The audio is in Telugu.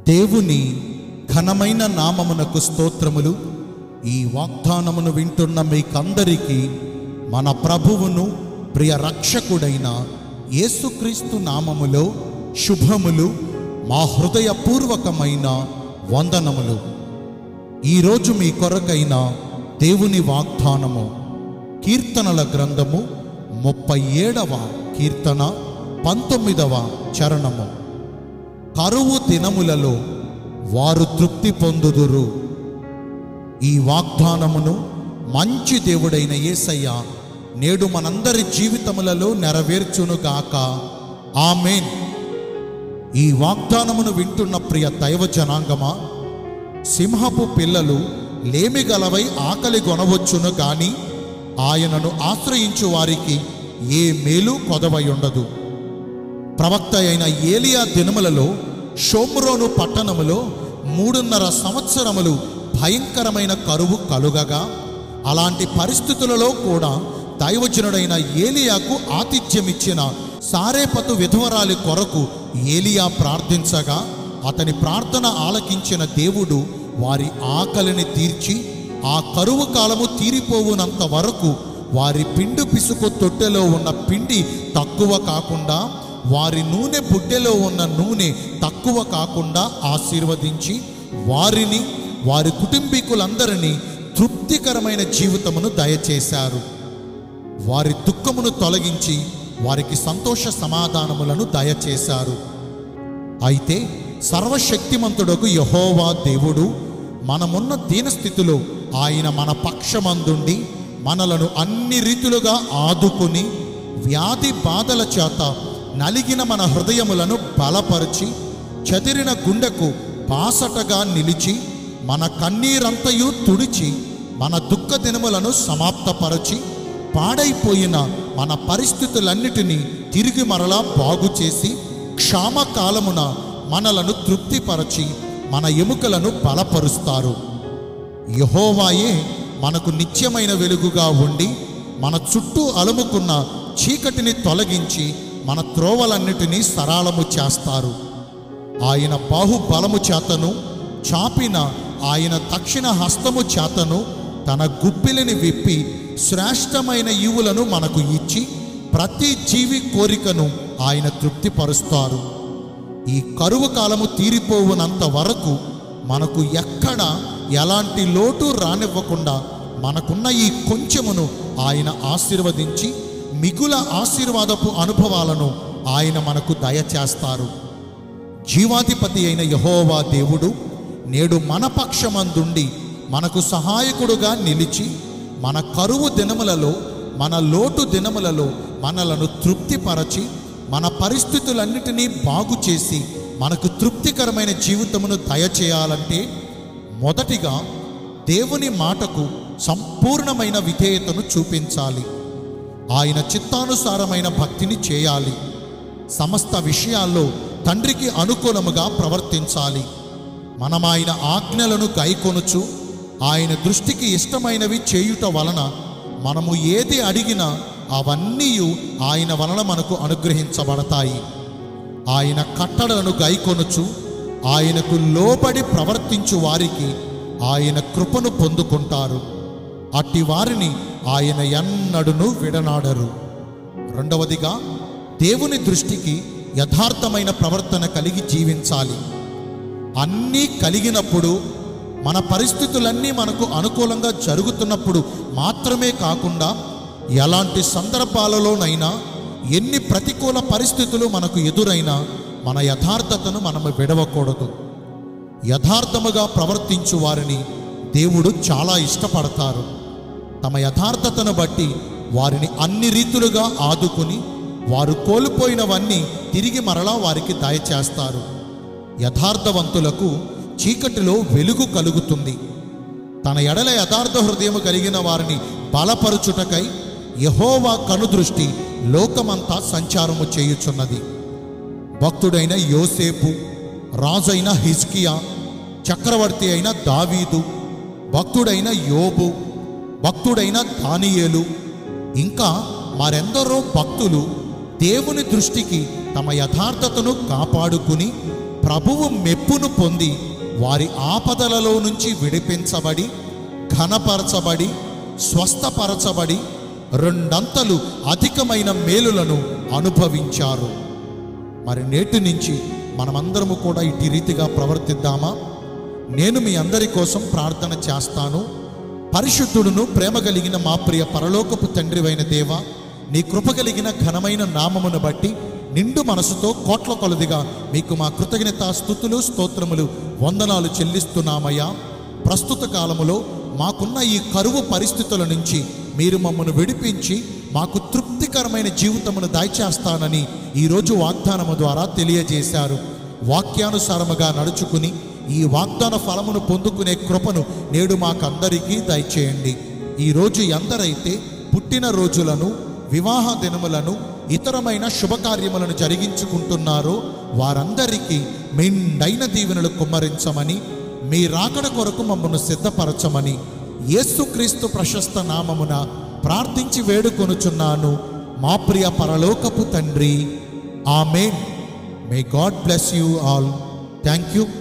దేవుని ఘనమైన నామమునకు స్తోత్రములు ఈ వాగ్దానమును వింటున్న మీకందరికీ మన ప్రభువును ప్రియ రక్షకుడైన యేసుక్రీస్తు నామములో శుభములు మా హృదయపూర్వకమైన వందనములు ఈరోజు మీ కొరకైన దేవుని వాగ్దానము కీర్తనల గ్రంథము ముప్పై ఏడవ కీర్తన పంతొమ్మిదవ చరణము కరువు దినములలో వారు తృప్తి పొందుదురు ఈ వాగ్దానమును మంచి దేవుడైన యేసయ్య నేడు మనందరి జీవితములలో నెరవేర్చునుగాక ఆమెన్ ఈ వాగ్దానమును వింటున్న ప్రియ దైవ జనాంగమా సింహపు పిల్లలు లేమిగలవై ఆకలి కొనవచ్చును గాని ఆయనను ఆశ్రయించు వారికి ఏ మేలు కొదవై ఉండదు ప్రవక్త అయిన ఏలియా దినములలో షోమ్రోను పట్టణములో మూడున్నర సంవత్సరములు భయంకరమైన కరువు కలుగగా అలాంటి పరిస్థితులలో కూడా దైవజనుడైన ఏలియాకు ఆతిథ్యమిచ్చిన సారేపతు విధవరాలి కొరకు ఏలియా ప్రార్థించగా అతని ప్రార్థన ఆలకించిన దేవుడు వారి ఆకలిని తీర్చి ఆ కరువు కాలము తీరిపోవునంత వరకు వారి పిండు పిసుకు తొట్టెలో ఉన్న పిండి తక్కువ కాకుండా వారి నూనె బుడ్డెలో ఉన్న నూనె తక్కువ కాకుండా ఆశీర్వదించి వారిని వారి కుటుంబీకులందరినీ తృప్తికరమైన జీవితమును దయచేశారు వారి దుఃఖమును తొలగించి వారికి సంతోష సమాధానములను దయచేశారు అయితే సర్వశక్తిమంతుడకు యహోవా దేవుడు మనమున్న దీనస్థితిలో ఆయన మన పక్షమందుండి మనలను అన్ని రీతులుగా ఆదుకొని వ్యాధి బాధల చేత నలిగిన మన హృదయములను బలపరిచి చెదిరిన గుండెకు బాసటగా నిలిచి మన కన్నీరంతయు తుడిచి మన దుఃఖ దినములను సమాప్తపరచి పాడైపోయిన మన పరిస్థితులన్నిటినీ తిరిగి మరలా బాగు చేసి క్షామకాలమున మనలను తృప్తిపరచి మన ఎముకలను బలపరుస్తారు యహోవాయే మనకు నిత్యమైన వెలుగుగా ఉండి మన చుట్టూ అలుముకున్న చీకటిని తొలగించి మన త్రోవలన్నిటినీ సరాళము చేస్తారు ఆయన బాహుబలము చేతను చాపిన ఆయన దక్షిణ హస్తము చేతను తన గుప్పిలిని విప్పి శ్రేష్టమైన ఈవులను మనకు ఇచ్చి ప్రతి జీవి కోరికను ఆయన తృప్తిపరుస్తారు ఈ కరువు కాలము తీరిపోవునంత వరకు మనకు ఎక్కడ ఎలాంటి లోటు రానివ్వకుండా మనకున్న ఈ కొంచెమును ఆయన ఆశీర్వదించి మిగుల ఆశీర్వాదపు అనుభవాలను ఆయన మనకు దయచేస్తారు జీవాధిపతి అయిన యహోవా దేవుడు నేడు మన పక్షమందుండి మనకు సహాయకుడుగా నిలిచి మన కరువు దినములలో మన లోటు దినములలో మనలను తృప్తిపరచి మన పరిస్థితులన్నిటినీ బాగు చేసి మనకు తృప్తికరమైన జీవితమును దయచేయాలంటే మొదటిగా దేవుని మాటకు సంపూర్ణమైన విధేయతను చూపించాలి ఆయన చిత్తానుసారమైన భక్తిని చేయాలి సమస్త విషయాల్లో తండ్రికి అనుకూలముగా ప్రవర్తించాలి మనం ఆయన ఆజ్ఞలను గైకొనుచు ఆయన దృష్టికి ఇష్టమైనవి చేయుట వలన మనము ఏది అడిగినా అవన్నీ ఆయన వలన మనకు అనుగ్రహించబడతాయి ఆయన కట్టడలను గైకొనుచు ఆయనకు లోబడి ప్రవర్తించు వారికి ఆయన కృపను పొందుకుంటారు అట్టి వారిని ఆయన ఎన్నడును విడనాడరు రెండవదిగా దేవుని దృష్టికి యథార్థమైన ప్రవర్తన కలిగి జీవించాలి అన్నీ కలిగినప్పుడు మన పరిస్థితులన్నీ మనకు అనుకూలంగా జరుగుతున్నప్పుడు మాత్రమే కాకుండా ఎలాంటి సందర్భాలలోనైనా ఎన్ని ప్రతికూల పరిస్థితులు మనకు ఎదురైనా మన యథార్థతను మనము విడవకూడదు యథార్థముగా ప్రవర్తించు వారిని దేవుడు చాలా ఇష్టపడతారు తమ యథార్థతను బట్టి వారిని అన్ని రీతులుగా ఆదుకుని వారు కోల్పోయినవన్నీ తిరిగి మరలా వారికి దయచేస్తారు యథార్థవంతులకు చీకటిలో వెలుగు కలుగుతుంది తన ఎడల యథార్థ హృదయము కలిగిన వారిని బలపరుచుటకై యహోవా కనుదృష్టి లోకమంతా సంచారము చేయుచున్నది భక్తుడైన యోసేపు రాజైన హిజ్కియా చక్రవర్తి అయిన దావీదు భక్తుడైన యోబు భక్తుడైన దానియేలు ఇంకా మరెందరో భక్తులు దేవుని దృష్టికి తమ యథార్థతను కాపాడుకుని ప్రభువు మెప్పును పొంది వారి ఆపదలలో నుంచి విడిపించబడి ఘనపరచబడి స్వస్థపరచబడి రెండంతలు అధికమైన మేలులను అనుభవించారు మరి నేటి నుంచి మనమందరము కూడా ఇటు రీతిగా ప్రవర్తిద్దామా నేను మీ అందరి కోసం ప్రార్థన చేస్తాను పరిశుద్ధుడును ప్రేమ కలిగిన మా ప్రియ పరలోకపు తండ్రివైన దేవ నీ కృప కలిగిన ఘనమైన నామమును బట్టి నిండు మనసుతో కోట్ల కొలదిగా మీకు మా కృతజ్ఞత స్థుతులు స్తోత్రములు వందనాలు చెల్లిస్తున్నామయ్యా ప్రస్తుత కాలములో మాకున్న ఈ కరువు పరిస్థితుల నుంచి మీరు మమ్మను విడిపించి మాకు తృప్తికరమైన జీవితమును దయచేస్తానని ఈరోజు వాగ్దానము ద్వారా తెలియజేశారు వాక్యానుసారముగా నడుచుకుని ఈ వాగ్దాన ఫలమును పొందుకునే కృపను నేడు మాకందరికీ దయచేయండి ఈరోజు ఎందరైతే పుట్టిన రోజులను వివాహ దినములను ఇతరమైన శుభకార్యములను జరిగించుకుంటున్నారో వారందరికీ మెండైన దీవెనలు కుమ్మరించమని మీ రాకడ కొరకు మమ్మను సిద్ధపరచమని యేసుక్రీస్తు ప్రశస్త నామమున ప్రార్థించి వేడుకొనుచున్నాను మా ప్రియ పరలోకపు తండ్రి amen may God bless you all thank you